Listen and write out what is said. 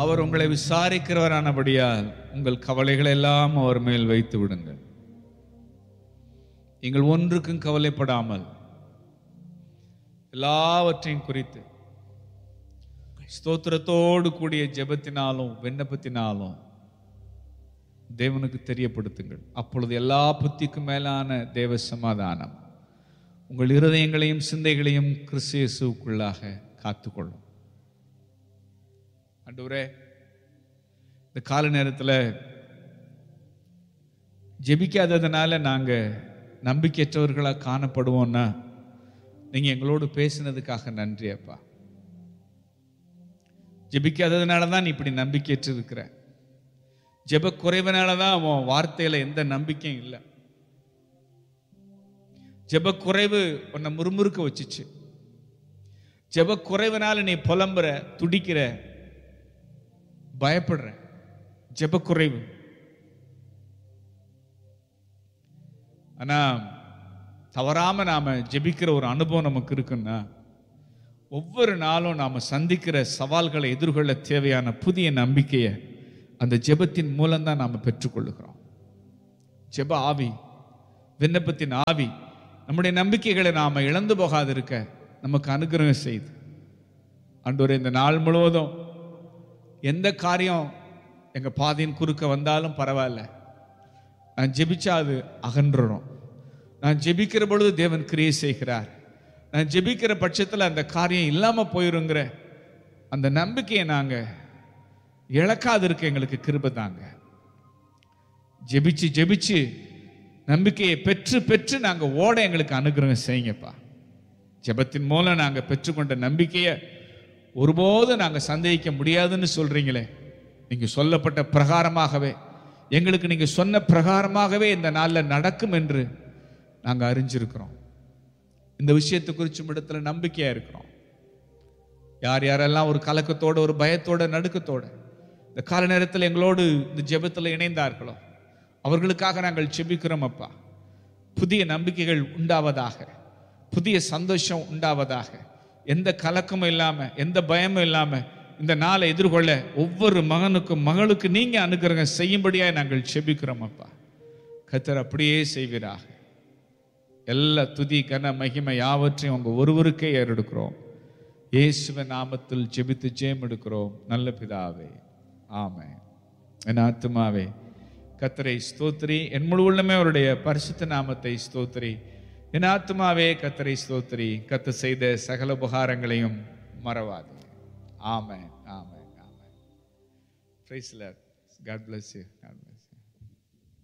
அவர் உங்களை விசாரிக்கிறவரானபடியால் உங்கள் கவலைகளை எல்லாம் அவர் மேல் வைத்து விடுங்கள் நீங்கள் ஒன்றுக்கும் கவலைப்படாமல் எல்லாவற்றையும் குறித்து ஸ்தோத்திரத்தோடு கூடிய ஜெபத்தினாலும் விண்ணப்பத்தினாலும் தேவனுக்கு தெரியப்படுத்துங்கள் அப்பொழுது எல்லா புத்திக்கும் மேலான தேவ சமாதானம் உங்கள் இருதயங்களையும் சிந்தைகளையும் கிறிஸ்து இயேசுவுக்குள்ளாக காத்துக்கொள்ளும் ஆண்டவரே இந்த கால நேரத்தில் ஜெபிக்காததுனால நாங்கள் நம்பிக்கையற்றவர்களாக காணப்படுவோம்னா நீங்கள் எங்களோடு பேசினதுக்காக நன்றி அப்பா ஜெபிக்காததுனால தான் நீ இப்படி நம்பிக்கையற்று இருக்கிற ஜெப குறைவனால தான் அவன் வார்த்தையில எந்த நம்பிக்கையும் இல்லை ஜெப குறைவு உன்னை முறுமுறுக்க வச்சுச்சு ஜெப குறைவனால நீ புலம்புற துடிக்கிற பயப்படுற ஜெப குறைவு ஆனா தவறாம நாம ஜெபிக்கிற ஒரு அனுபவம் நமக்கு இருக்குன்னா ஒவ்வொரு நாளும் நாம சந்திக்கிற சவால்களை எதிர்கொள்ள தேவையான புதிய நம்பிக்கையை அந்த ஜெபத்தின் மூலம்தான் நாம பெற்றுக்கொள்ளுகிறோம் ஜெப ஆவி விண்ணப்பத்தின் ஆவி நம்முடைய நம்பிக்கைகளை நாம இழந்து போகாதிருக்க நமக்கு அனுகிரகம் செய்து அன்றொரு இந்த நாள் முழுவதும் எந்த காரியம் எங்க பாதையின் குறுக்க வந்தாலும் பரவாயில்ல நான் ஜெபிச்சா அது அகன்றணும் நான் ஜெபிக்கிற பொழுது தேவன் கிரியை செய்கிறார் நான் ஜெபிக்கிற பட்சத்தில் அந்த காரியம் இல்லாம போயிருங்கிற அந்த நம்பிக்கையை நாங்க இழக்காது இருக்க எங்களுக்கு கிருபை தாங்க ஜெபிச்சு ஜெபிச்சு நம்பிக்கையை பெற்று பெற்று நாங்க ஓட எங்களுக்கு அனுகிரகம் செய்யுங்கப்பா ஜெபத்தின் மூலம் நாங்க பெற்றுக்கொண்ட நம்பிக்கையை ஒருபோதும் நாங்க சந்தேகிக்க முடியாதுன்னு சொல்றீங்களே நீங்க சொல்லப்பட்ட பிரகாரமாகவே எங்களுக்கு நீங்க சொன்ன பிரகாரமாகவே இந்த நாள்ல நடக்கும் என்று நாங்க அறிஞ்சிருக்கிறோம் இந்த விஷயத்தை குறிச்சும் இடத்துல நம்பிக்கையா இருக்கிறோம் யார் யாரெல்லாம் ஒரு கலக்கத்தோட ஒரு பயத்தோட நடுக்கத்தோட இந்த கால நேரத்தில் எங்களோடு இந்த ஜெபத்தில் இணைந்தார்களோ அவர்களுக்காக நாங்கள் ஜெபிக்கிறோம் அப்பா புதிய நம்பிக்கைகள் உண்டாவதாக புதிய சந்தோஷம் உண்டாவதாக எந்த கலக்கமும் இல்லாம எந்த பயமும் இல்லாம இந்த நாளை எதிர்கொள்ள ஒவ்வொரு மகனுக்கும் மகளுக்கு நீங்க அனுகிரகம் செய்யும்படியாக நாங்கள் ஜெபிக்கிறோம் அப்பா கத்தர் அப்படியே செய்வீராக எல்லா துதி கன மகிமை யாவற்றையும் உங்க ஒருவருக்கே ஏறெடுக்கிறோம் இயேசுவின் நாமத்தில் ஜெபித்து ஜெயம் எடுக்கிறோம் நல்ல பிதாவே ஆமென் என் ஆத்துமாவே கத்தரை ஸ்தோத்திரி என் முழு உள்ளமே அவருடைய பரிசுத்த நாமத்தை ஸ்தோத்திரி என் ஆத்துமாவே கத்தரை ஸ்தோத்திரி கத்து செய்த சகல உபகாரங்களையும் மறவாது amen amen amen praise Lord God bless you God bless you